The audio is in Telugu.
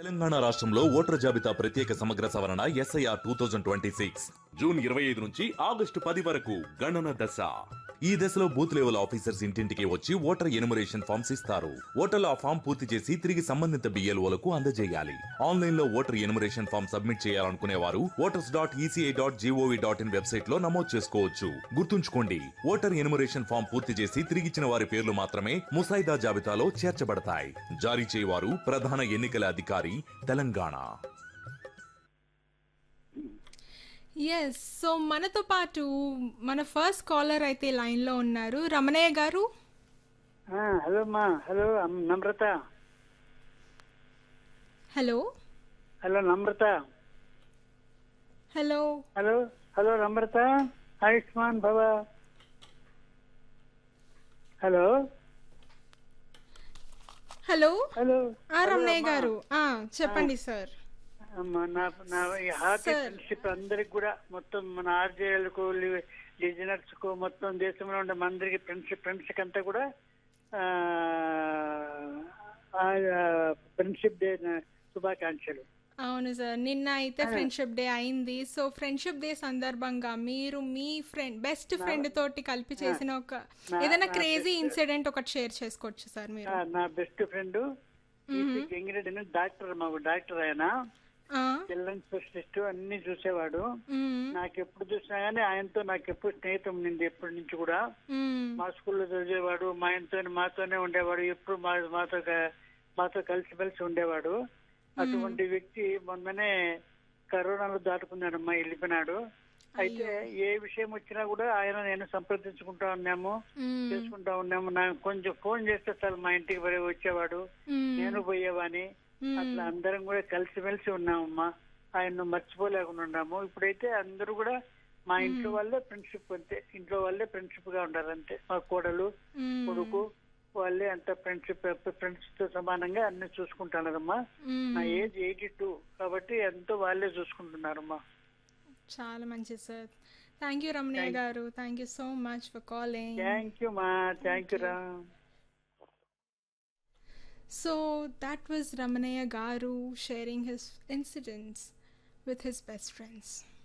తెలంగాణ రాష్ట్రంలో ఓటర్ జాబితా ప్రత్యేక సమగ్ర సవరణ SIR two thousand twenty six June ఇరవై ఐదు నుంచి ఆగస్టు పది వరకు గణన దశ ఈ దశలో బూత్ లెవెల్ ఆఫీసర్స్ ఇంటింటికి వచ్చి ఓటర్ ఎనుమరేషన్ ఫామ్స్ ఇస్తారు ఓటర్లు ఆ ఫామ్ పూర్తి చేసి తిరిగి సంబంధిత బిఎల్ఓలకు అందజేయాలి ఆన్లైన్ లో ఓటర్ ఎనుమరేషన్ ఫామ్ సబ్మిట్ చేయాలనుకునే వారు voters dot ECI dot GOV dot in website లో నమోదు చేసుకోవచ్చు గుర్తుంచుకోండి ఓటర్ ఎనుమరేషన్ ఫామ్ పూర్తి చేసి తిరిగిచ్చిన వారి పేర్లు మాత్రమే ముసాయిదా జాబితాలో చేర్చబడతాయి జారీ చేయవారు ప్రధాన ఎన్నికల అధికారి తెలంగాణ ఎస్ సో మనతో పాటు మన ఫస్ట్ కాలర్ అయితే లైన్లో ఉన్నారు రమణయ్య గారు ఆ, హలో అమ్మా హలో అమ్- Namrata hello hello Namrata hello hello hello Namrata ఆయుష్మాన్ భవ హలో హలో హలో ఆ రమణయ్య గారు ఆ, చెప్పండి సార్ అమ్మా నా నా ఈ హార్ట్ Sir. ఫ్రెండ్షిప్ అందరికి కూడా మొత్తం మన ఆర్జేఎల్కు లిజనర్స్ కు మొత్తం దేశంలో ఉండే మన అందరికి ఫ్రెండ్షిప్ ఫ్రెండ్స్ అంతా కూడా ఫ్రెండ్షిప్ డే శుభాకాంక్షలు అవును సార్ నిన్న అయితే ఫ్రెండ్షిప్ డే అయింది సో ఫ్రెండ్షిప్ డే సందర్భంగా మీరు మీ ఫ్రెండ్ బెస్ట్ ఫ్రెండ్ తోటి కలిపి చేసిన ఒక ఏదైనా క్రేజీ ఇన్సిడెంట్ ఒకటి షేర్ చేసుకోవచ్చు సార్ మీరు ఆ, నా బెస్ట్ ఫ్రెండ్ గంగిరెడ్డి అని డాక్టర్ మాకు డాక్టర్ ఆయన ఆ, చిల్డ్రన్ స్పెషలిస్ట్ అన్ని చూసేవాడు మ్మ్, నాకు ఎప్పుడు చూసినా గానీ ఆయనతో నాకు ఎప్పుడు స్నేహితం ఉండింది ఎప్పటి నుంచి కూడా మ్మ్, మా స్కూల్లో చదివేవాడు మా ఆయనతో మాతోనే ఉండేవాడు ఎప్పుడు మా మాతో క- మాతో కలిసిమెలిసి ఉండేవాడు అటువంటి వ్యక్తి మొన్ననే కరోనాలో దాటుకున్నాడమ్మా వెళ్ళిపోయినాడు అయితే ఏ విషయం వచ్చినా కూడా ఆయన నేను సంప్రదించుకుంటా ఉన్నాము మ్మ్, చేసుకుంటా ఉన్నాము నాకు కొంచెం ఫోన్ చేస్తే చాలు మా ఇంటికి పోయి వచ్చేవాడు మ్మ్, నేను పోయేవాని మ్మ్. అట్లా అందరం కూడా కలిసిమెలిసి ఉన్నామమ్మా ఆయన్ను మర్చిపోలేకుండా ఉన్నాము ఇప్పుడైతే అందరూ కూడా మా ఇంట్లో వాళ్ళే ఫ్రెండ్షిప్ అంతే ఇంట్లో వాళ్ళే ఫ్రెండ్షిప్ గా ఉండాలి అంతే మా కోడలు మ్మ్, కొడుకు వాళ్ళే అంత ఫ్రెండ్షిప్ ఫ్రెండ్స్ తో సమానంగా అన్ని చూసుకుంటున్నారమ్మా మ్మ్. నా ఏజ్ ఎయిటీ టూ కాబట్టి ఎంతో వాళ్ళే చూసుకుంటున్నారమ్మా చాలా మంచిది sir thank you Ramanaiah garu thank you so much for calling thank you మా థ్యాంక్ యూ రా So that was Ramanaya Garu sharing his incidents with his best friends.